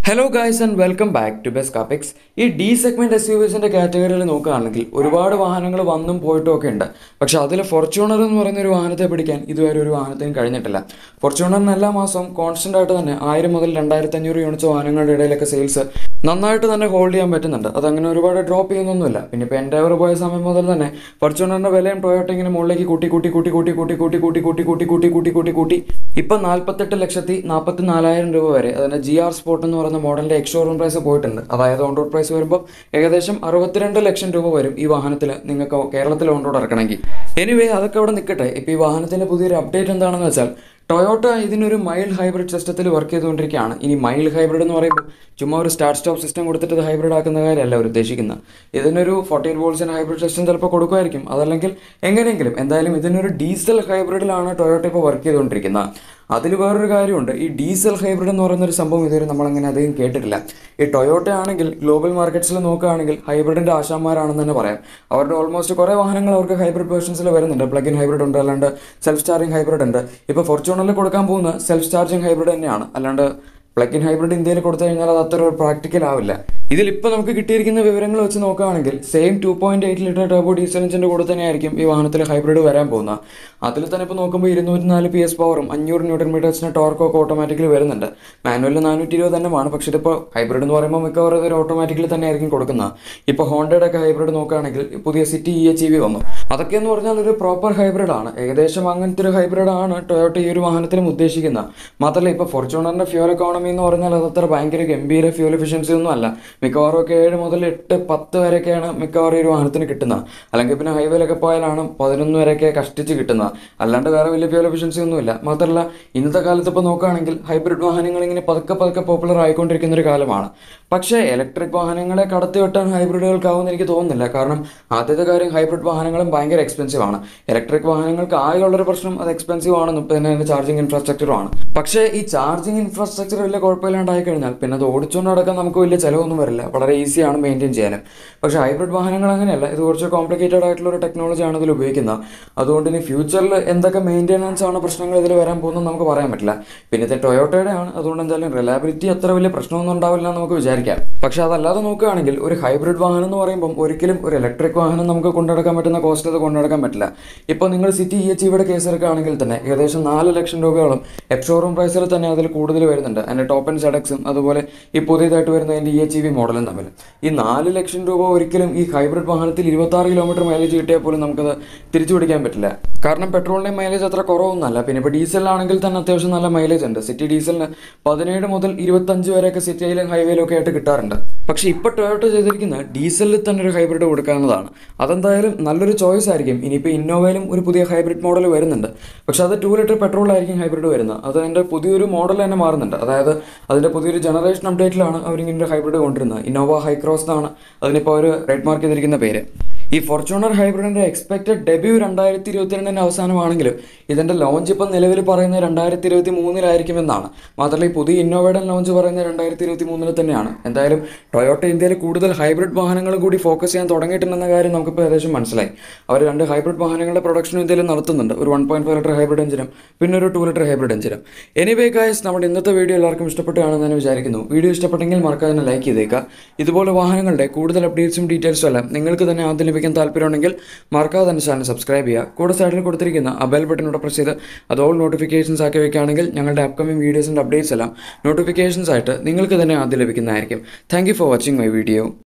hello guys and welcome back to best capix ഈ D segment S U വിസിന്റെ കാറ്റഗറിയിൽ നോക്കുകയാണെങ്കിൽ ഒരുപാട് വാഹനങ്ങൾ വന്നും പോയിട്ടും ഒക്കെ ഉണ്ട് പക്ഷെ അതിൽ ഫോർച്യൂണർ എന്ന് പറയുന്ന ഒരു വാഹനത്തെ പിടിക്കാൻ ഇതുവരെ ഒരു വാഹനത്തിനും കഴിഞ്ഞിട്ടില്ല ഫോർച്യൂണറിന് എല്ലാ മാസവും കോൺസ്റ്റന്റ് ആയിട്ട് തന്നെ ആയിരം മുതൽ രണ്ടായിരത്തി അഞ്ഞൂറ് യൂണിറ്റ്സ് വാഹനങ്ങളുടെ ഇടയിലൊക്കെ സെയിൽസ് നന്നായിട്ട് തന്നെ ഹോൾഡ് ചെയ്യാൻ പറ്റുന്നുണ്ട് അതങ്ങനെ ഒരുപാട് ഡ്രോപ്പ് ചെയ്യുന്നൊന്നുമില്ല പിന്നെ ഇപ്പോൾ എൻഡേവർ പോയ സമയം മുതൽ തന്നെ ഫോർച്യൂണറിന്റെ വിലയും ടൊയോട്ട ഇങ്ങനെ മുകളിലേക്ക് കൂട്ടി കൂട്ടി കൂട്ടി കൂട്ടി കൂട്ടി കൂട്ടി കൂട്ടി കൂട്ടി കൂട്ടി കൂട്ടി കൂട്ടി കൂട്ടി കൂട്ടി ഇപ്പം നാൽപ്പത്തെട്ട് ലക്ഷത്തി നാൽപ്പത്തി നാലായിരം രൂപ വരെ അതിന് ജി ആർ സ്പോർട്ട് എന്ന് പറയുന്ന മോഡലിന്റെ എക്സ് ഷോറൂം പ്രൈസ് പോയിട്ടുണ്ട് അതായത് ഓൺ റോഡ് പ്രൈസ് വരുമ്പോൾ ഏകദേശം അറുപത്തിരണ്ട് ലക്ഷം രൂപ വരും ഈ വാഹനത്തിൽ നിങ്ങൾക്ക് കേരളത്തിൽ ഓൺ റോഡ് ഇറക്കണമെങ്കിൽ എനിവേ അതൊക്കെ അവിടെ നിൽക്കട്ടെ ഇപ്പോൾ ഈ വാഹനത്തിന്റെ പുതിയൊരു അപ്ഡേറ്റ് എന്താണെന്ന് വെച്ചാൽ ടൊയോട്ട ഇതിനൊരു മൈൽഡ് ഹൈബ്രിഡ് സിസ്റ്റത്തിൽ വർക്ക് ചെയ്തുകൊണ്ടിരിക്കുകയാണ് ഇനി മൈൽഡ് ഹൈബ്രിഡ് എന്ന് പറയുമ്പോൾ ചുമ്മാ ഒരു സ്റ്റാർട്ട് സ്റ്റോപ്പ് സിസ്റ്റം കൊടുത്തിട്ട് ഇത് ഹൈബ്രിഡ് ആക്കുന്ന കാര്യമല്ല അവർ ഉദ്ദേശിക്കുന്നത് ഇതിനൊരു ഫോർട്ടീൻ വോൾസിന് ഹൈബ്രിഡ് സിസ്റ്റം ചിലപ്പോൾ കൊടുക്കുമായിരിക്കും അതല്ലെങ്കിൽ എങ്ങനെയെങ്കിലും എന്തായാലും ഇതിനൊരു ഡീസൽ ഹൈബ്രിഡിലാണ് ടൊയോട്ട ഇപ്പോൾ വർക്ക് ചെയ്തുകൊണ്ടിരിക്കുന്നത് അതിൽ വേറൊരു കാര്യമുണ്ട് ഈ ഡീസൽ ഹൈബ്രിഡ് എന്ന് പറയുന്ന ഒരു സംഭവം ഇതുവരെ നമ്മളങ്ങനെ അധികം കേട്ടിട്ടില്ല ഈ ടൊയോട്ട ആണെങ്കിൽ ഗ്ലോബൽ മാർക്കറ്റ്സിൽ നോക്കുകയാണെങ്കിൽ ഹൈബ്രിഡിൻ്റെ ആശാന്മാരാണെന്ന് തന്നെ പറയാം അവരുടെ ഓൾമോസ്റ്റ് കുറേ വാഹനങ്ങൾ അവർക്ക് ഹൈബ്രിഡ് വേർഷൻസിൽ വരുന്നുണ്ട് പ്ലഗ് ഇൻ ഹൈബ്രിഡ് ഉണ്ട് അല്ലാണ്ട് സെൽഫ് ചാർജിങ് ഹൈബ്രിഡ് ഉണ്ട് ഇപ്പോൾ ഫോർച്യൂണറിൽ കൊടുക്കാൻ പോകുന്ന സെൽഫ് ചാർജിങ് ഹൈബ്രിഡ് തന്നെയാണ് അല്ലാണ്ട് പ്ലഗ് ഇൻ ഹൈബ്രിഡ് ഇന്ത്യയിൽ കൊടുത്തു കഴിഞ്ഞാൽ അത് അത്ര പ്രാക്ടിക്കൽ ആവില്ല ഇതിലിപ്പോൾ നമുക്ക് കിട്ടിയിരിക്കുന്ന വിവരങ്ങൾ വെച്ച് നോക്കുകയാണെങ്കിൽ same two point eight litre turbo diesel എഞ്ചിൻ്റെ കൂടെ തന്നെയായിരിക്കും ഈ വാഹനത്തിൽ ഹൈബ്രിഡ് വരാൻ പോകുന്നത് അതിൽ തന്നെ ഇപ്പോൾ നോക്കുമ്പോൾ ഇരുന്നൂറ്റി നാല് പി എസ് പവറും അഞ്ഞൂറ് ന്യൂട്ടൺ മീറ്റേഴ്സിന് ടോർക്കൊക്കെ ഓട്ടോമാറ്റിക്കലി വരുന്നുണ്ട് മാനുവലിൽ നാനൂറ്റി ഇരുപത് തന്നെയാണ് പക്ഷേ ഇതിപ്പോൾ ഹൈബ്രിഡ് എന്ന് പറയുമ്പോൾ മിക്കവാറും ഇതൊരു ഓട്ടോമാറ്റിക്കലി തന്നെ ആയിരിക്കും കൊടുക്കുന്നത് ഇപ്പോൾ ഹോണ്ടയുടെ ഒക്കെ ഹൈബ്രിഡ് നോക്കുകയാണെങ്കിൽ പുതിയ city E H E V വന്നു അതൊക്കെ എന്ന് പറഞ്ഞാൽ ഒരു പ്രോപ്പർ ഹൈബ്രിഡ് ആണ് ഏകദേശം അങ്ങനത്തെ ഒരു ഹൈബ്രിഡ് ആണ് ടൊയോട്ട ഈ ഒരു വാഹനത്തിലും ഉദ്ദേശിക്കുന്നത് മാത്രമല്ല ഇപ്പോൾ ഫോർച്യൂണറിൻ്റെ ഫ്യൂൽ എക്കോണമി എന്ന് പറഞ്ഞാൽ അതത്ര ഭയങ്കര ഗംഭീര ഫ്യൂൽ എഫിഷ്യൻസി ഒന്നും അല്ല മിക്കവാറും ഒക്കെ ഏഴ് മുതൽ എട്ട് പത്ത് വരെയൊക്കെയാണ് മിക്കവാറും ഈ ഒരു വാഹനത്തിന് കിട്ടുന്നത് അല്ലെങ്കിൽ പിന്നെ ഹൈവേയിലൊക്കെ പോയാലാണ് പതിനൊന്ന് വരെയൊക്കെ കഷ്ടിച്ച് കിട്ടുന്നത് അല്ലാണ്ട് വേറെ വലിയ ഫ്യൂൽ എഫിഷ്യൻസി ഒന്നുമില്ല മാത്രമല്ല ഇന്നത്തെ കാലത്ത് ഇപ്പോൾ നോക്കുകയാണെങ്കിൽ ഹൈബ്രിഡ് വാഹനങ്ങൾ ഇങ്ങനെ പതുക്കെ പതുക്കെ പോപ്പുലർ ആയിക്കൊണ്ടിരിക്കുന്ന ഒരു കാലമാണ് പക്ഷേ ഇലക്ട്രിക് വാഹനങ്ങളെ കടത്തി വെട്ടാൻ ഹൈബ്രിഡുകൾക്കാവുമെന്ന് എനിക്ക് തോന്നുന്നില്ല കാരണം ആദ്യത്തെ കാര്യം ഹൈബ്രിഡ് വാഹനങ്ങളും ഭയങ്കര എക്സ്പെൻസീവ് ആണ് ഇലക്ട്രിക് വാഹനങ്ങൾക്ക് ആകെയുള്ളൊരു പ്രശ്നം അത് എക്സ്പെൻസീവ് ആണെന്നും പിന്നെ അതിൻ്റെ ചാർജിങ് ഇൻഫ്രാസ്ട്രക്ചറും ആണ് പക്ഷേ ഈ ചാർജിങ് ഇൻഫ്രാസ്ട്രക്ചർ വലിയ കുഴപ്പമില്ലാണ്ടായി കഴിഞ്ഞാൽ പിന്നെ അത് ഓടിച്ചുകൊണ്ട് നടക്കാൻ നമുക്ക് വലിയ ചിലവൊന്നും വരില്ല വളരെ ഈസിയാണ് മെയിൻറ്റെയിൻ ചെയ്യാനും പക്ഷേ ഹൈബ്രിഡ് വാഹനങ്ങൾ അങ്ങനെയല്ല ഇത് കുറച്ച് കോംപ്ലിക്കേറ്റഡ് ആയിട്ടുള്ള ഒരു ടെക്നോളജിയാണ് ഇതിൽ ഉപയോഗിക്കുന്നത് അതുകൊണ്ട് ഇനി ഫ്യൂച്ചറിൽ എന്തൊക്കെ മെയിൻ്റെനൻസ് ആണ് പ്രശ്നങ്ങൾ ഇതിൽ വരാൻ പോകുന്നത് നമുക്ക് പറയാൻ പറ്റില്ല പിന്നെ ഇത് ടൊയോട്ടയുടെ ആണ് അതുകൊണ്ട് എന്തായാലും റിലയബിലിറ്റി അത്ര വലിയ പ്രശ്നമൊന്നും ഉണ്ടാവില്ല എന്ന് നമുക്ക് വിചാരിക്കാം പക്ഷേ അതല്ലാതെ നോക്കുകയാണെങ്കിൽ ഒരു ഹൈബ്രിഡ് വാഹനം എന്ന് പറയുമ്പോൾ ഒരിക്കലും ഒരു ഇലക്ട്രിക് വാഹനം നമുക്ക് കൊണ്ടുനടക്കാൻ പറ്റുന്ന കോസ്റ്റ് അത് കൊണ്ടുനടക്കാൻ പറ്റില്ല ഇപ്പോൾ നിങ്ങൾ സിറ്റി ഇ എച്ച് ഇയുടെ കേസ് എടുക്കുകയാണെങ്കിൽ തന്നെ ഏകദേശം നാല് ലക്ഷം രൂപയോളം എഫ് ഷോറൂം പ്രൈസിൽ തന്നെ അതിൽ കൂടുതൽ വരുന്നുണ്ട് അതിൻ്റെ ടോപ്പ് ആൻഡ് സെഡക്സും അതുപോലെ ഈ പുതിയതായിട്ട് വരുന്ന അതിൻ്റെ ഇ എച്ച് ഇ വി മോഡലും തമ്മിൽ ഈ നാല് ലക്ഷം രൂപ ഒരിക്കലും ഈ ഹൈബ്രിഡ് വാഹനത്തിൽ ഇരുപത്താറ് കിലോമീറ്റർ മൈലേജ് കിട്ടിയാൽ പോലും നമുക്കത് തിരിച്ചു പിടിക്കാൻ പറ്റില്ല കാരണം പെട്രോളിൻ്റെ മൈലേജ് അത്ര കുറവൊന്നുമല്ല പിന്നെ ഇപ്പോൾ ഡീസലിലാണെങ്കിൽ തന്നെ അത്യാവശ്യം നല്ല മൈലേജ് ഉണ്ട് സിറ്റി ഡീസലിന് പതിനേഴ് മുതൽ ഇരുപത്തഞ്ച് വരെയൊക്കെ സിറ്റിയിലും ഹൈവേയിലും ഒക്കെ ആയിട്ട് കിട്ടാറുണ്ട് പക്ഷേ ഇപ്പോൾ ടൊയോട്ട ചെയ്തിരിക്കുന്ന ഡീസലിൽ തന്നെ ഒരു ഹൈബ്രിഡ് കൊടുക്കാവുന്നതാണ് അതെന്തായാലും നല്ലൊരു ചോയ്സ് ആയിരിക്കും ഇനിയിപ്പോൾ ഇന്നോവയിലും ഒരു പുതിയ ഹൈബ്രിഡ് മോഡൽ വരുന്നുണ്ട് പക്ഷേ അത് ടു ലിറ്റർ പെട്രോളായിരിക്കും ഹൈബ്രിഡ് വരുന്നത് അത് അതിൻ്റെ പുതിയൊരു മോഡൽ തന്നെ മാറുന്നുണ്ട് അതായത് അതിൻ്റെ പുതിയൊരു ജനറേഷൻ അപ്ഡേറ്റിലാണ് അവരിങ്ങനെ ഒരു ഹൈബ്രിഡ് കൊണ്ടുവരുന്നത് ഇന്നോവ ഹൈക്രോസ് എന്നാണ് അതിനിപ്പോൾ അവർ റെഡ് മാർക്ക് ചെയ്തിരിക്കുന്ന പേര് ഈ ഫോർച്യൂണർ ഹൈബ്രിഡിൻ്റെ എക്സ്പെക്റ്റഡ് ഡെബ്യൂ രണ്ടായിരത്തി ഇരുപത്തിരണ്ടിൻ്റെ അവസാനമാണെങ്കിലും ഇതിൻ്റെ ലോഞ്ച് ഇപ്പം നിലവിൽ പറയുന്നത് രണ്ടായിരത്തി ഇരുപത്തി മൂന്നിലായിരിക്കുമെന്നാണ് മാത്രമല്ല ഈ പുതിയ ഇന്നോവേഡൻ ലോഞ്ച് പറയുന്നത് രണ്ടായിരത്തി ഇരുപത്തി മൂന്നിൽ തന്നെയാണ് എന്തായാലും ടൊയോട്ട ഇന്ത്യയിൽ കൂടുതൽ ഹൈബ്രിഡ് വാഹനങ്ങൾ കൂടി ഫോക്കസ് ചെയ്യാൻ തുടങ്ങിയിട്ടുണ്ടെന്ന കാര്യം നമുക്കിപ്പോൾ ഏകദേശം മനസ്സിലായി അവർ രണ്ട് ഹൈബ്രിഡ് വാഹനങ്ങളുടെ പ്രൊഡക്ഷൻ ഇന്ത്യയിൽ നടത്തുന്നുണ്ട് ഒരു one point five litre hybrid എഞ്ചിനും പിന്നെ ഒരു ടു ലിറ്റർ ഹൈബ്രിഡ് എഞ്ചിനും എനിവേ ഗായസ് നമ്മുടെ ഇന്നത്തെ വീഡിയോ എല്ലാവർക്കും ഇഷ്ടപ്പെട്ടാണെന്ന് ഞാൻ വിചാരിക്കുന്നു വീഡിയോ ഇഷ്ടപ്പെട്ടെങ്കിൽ മറക്കാതെ തന്നെ ലൈക്ക് ചെയ്തേക്കുക ഇതുപോലെ വാഹനങ്ങളുടെ കൂടുതൽ അപ്ഡേറ്റ്സും ഡീറ്റെയിൽസും എല്ലാം നിങ്ങൾക്ക് തന്നെ ആദ്യം ലഭിക്കാൻ താല്പര്യമുണ്ടെങ്കിൽ മറക്കാതെ തന്നെ ചാനൽ സബ്സ്ക്രൈബ് ചെയ്യുക കൂടെ സൈഡിൽ കൊടുത്തിരിക്കുന്ന ആ ബെൽ ബട്ടനോട് പ്രസ് ചെയ്ത് അത് ഓൾ നോട്ടിഫിക്കേഷൻസ് ആക്കി വെക്കുകയാണെങ്കിൽ ഞങ്ങളുടെ അപ്കമിംഗ് വീഡിയോസിൻ്റെ അപ്ഡേറ്റ്സ് എല്ലാം നോട്ടിഫിക്കേഷൻസ് ആയിട്ട് നിങ്ങൾക്ക് തന്നെ ആദ്യം ലഭിക്കുന്നതായിരിക്കും thank for watching my video